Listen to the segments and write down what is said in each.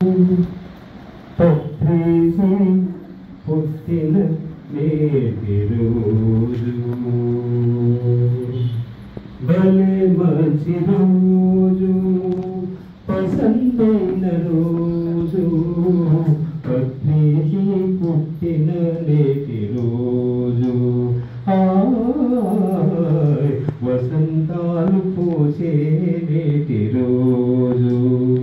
పత్రేసి పుట్టిన నేటి రోజు భలే మంచి రోజు పసందైన రోజు పత్రేసి పుట్టిన నేటి రోజు హాయ్ వసంతాలు పోసే నేటి రోజు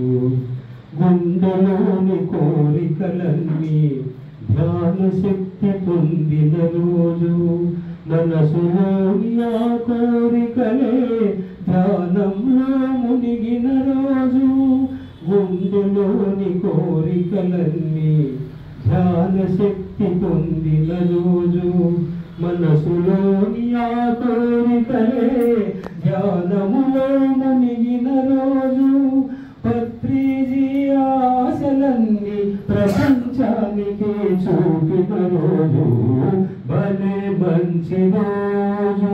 గుండెలోని కోరికలన్నీ ధ్యాన శక్తి పొందిన రోజు మనసులోని ఆ కోరికలే ధ్యానంలో మునిగిన రోజు గుండెలోని కోరికలన్నీ ధ్యాన శక్తి పొందిన రోజు మనసులోని ఆ కోరికలే ధ్యానములో మునిగిన రోజు పత్రిజీ ఆశలన్నీ ప్రపంచానికి చూపిన రోజు భలే మంచి రోజు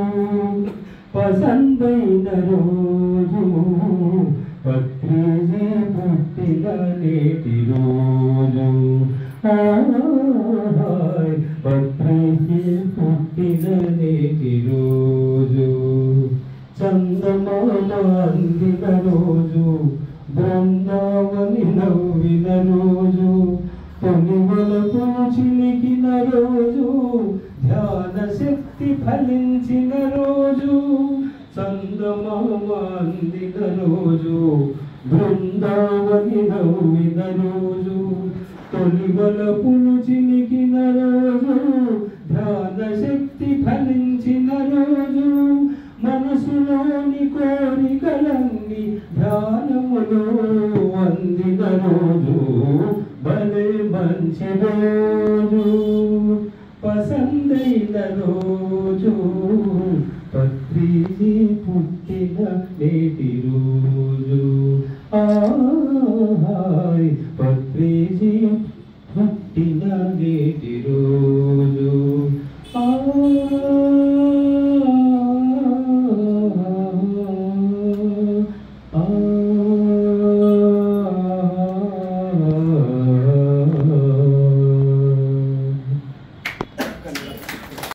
పసందైన రోజు పత్రిజీ పుట్టిన నేటి రోజు హాయ్ పత్రిజీ పుట్టిన నేటి రోజు చందమామ అందిన రోజు బృందావని నవ్విన రోజు తొలివలకు చిలికిన రోజు ధ్యాన శక్తి ఫలించిన రోజు చందమామ అందిన రోజు బృందావని నవ్విన రోజు తొలివలపులు చిలికిన రోజు ధ్యాన శక్తి ఫలించిన రోజు మనసులోని కోరికలన్నీ ధ్యానములో అందిన రోజు భలే మంచి రోజు పసందైన రోజు పత్రిజీ పుట్టిన నేటి రోజు ఆహాయ్ పత్రిజీ పుట్టిన నేటి రోజు